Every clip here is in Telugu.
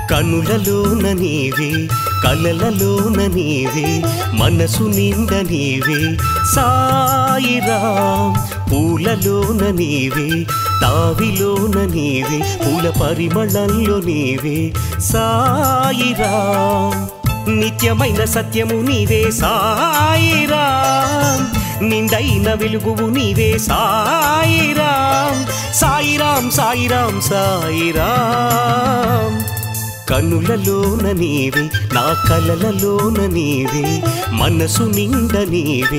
కనులలోన నీవే కలలలోన నీవే మనసు నిండ నీవే సాయిరాం పూలలోన నీవే తావిలోన నీవే పూల పరిమళంలో నీవే సాయిరాం నిత్యమైన సత్యము నీవే సాయిరాం నిండైన వెలుగువు నీవే సాయిరాం సాయిరాం సాయిరాం సాయిరాం కనులలోన నీవే నా కలలలోన నీవే మనసు నిండ నీవే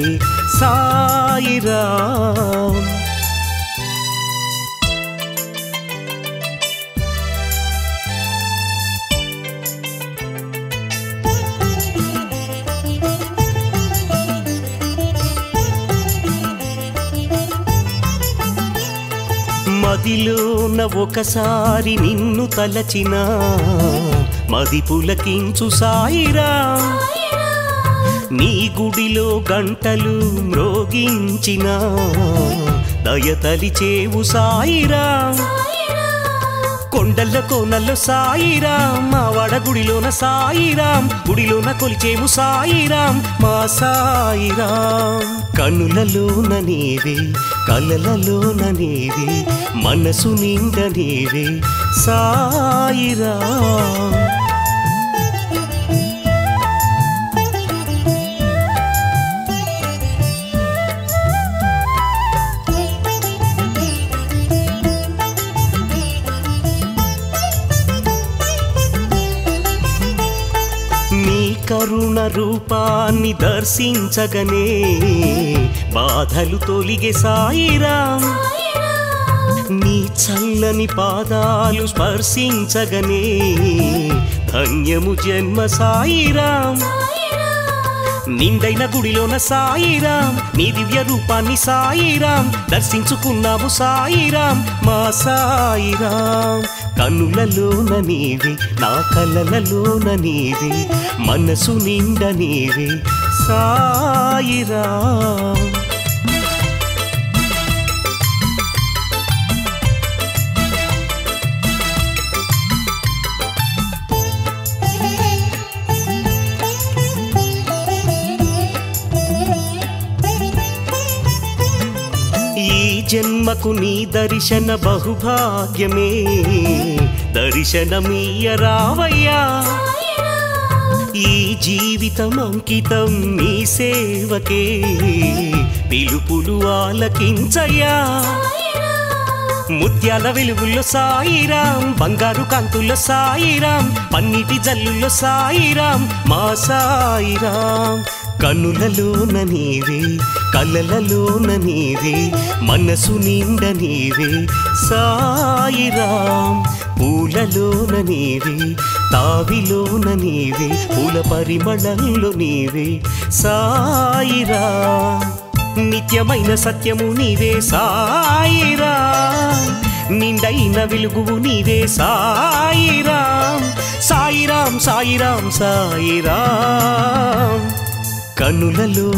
సాయిరాం మదిలోన ఒకసారి నిన్ను తలచిన మది పులకించు సాయిరా నీ గుడిలో గంటలు మ్రోగించిన దయతలిచేవు సాయిరా కొండల కోనల్లో సాయిరాం మా వడగుడిలోన సాయిరాం గుడిలోన కొలిచేము సాయిరాం మా సాయిరాం కనులలోన నీవే కలలలోన నీవే మనసు నిండ నీవే సాయిరాం నీ కరుణ రూపాన్ని దర్శించగనే బాధలు తొలిగే సాయిరాం నీ చల్లని పాదాలు స్పర్శించగనే ధన్యము జన్మ సాయిరాం నిండైన గుడిలోన సాయిరాం నీ దివ్య రూపాన్ని సాయిరాం దర్శించుకున్నాము సాయిరాం మా సాయిరాం కనులలోన నీవే నా కలలలోన నీవే మనసు నిండ నీవే సాయిరాం ఈ జన్మకు నీ దర్శన బహుభాగ్యమే దర్శనమీయ రావయ్యా ఈ జీవితం అంకితం నీ సేవకే పిలుపులు ఆలకించయ్యా ముత్యాల వెలుగుల్లో సాయిరాం బంగారు కాంతుల్లో సాయిరాం పన్నిటి జల్లుల్లో సాయిరాం మా సాయిరాం కనులలోన నీవే కలలలోన నీవే మనసు నిండ నీవే సాయిరాం పూలలోన నీవే తావిలోన నీవే పూల పరిమళంలో నీవే సాయిరాం నిత్యమైన సత్యము నీవే సాయిరా నిండైన వెలుగువు నీవే సాయిరాం సాయిరాం సాయిరాం సాయిరాం కనులలో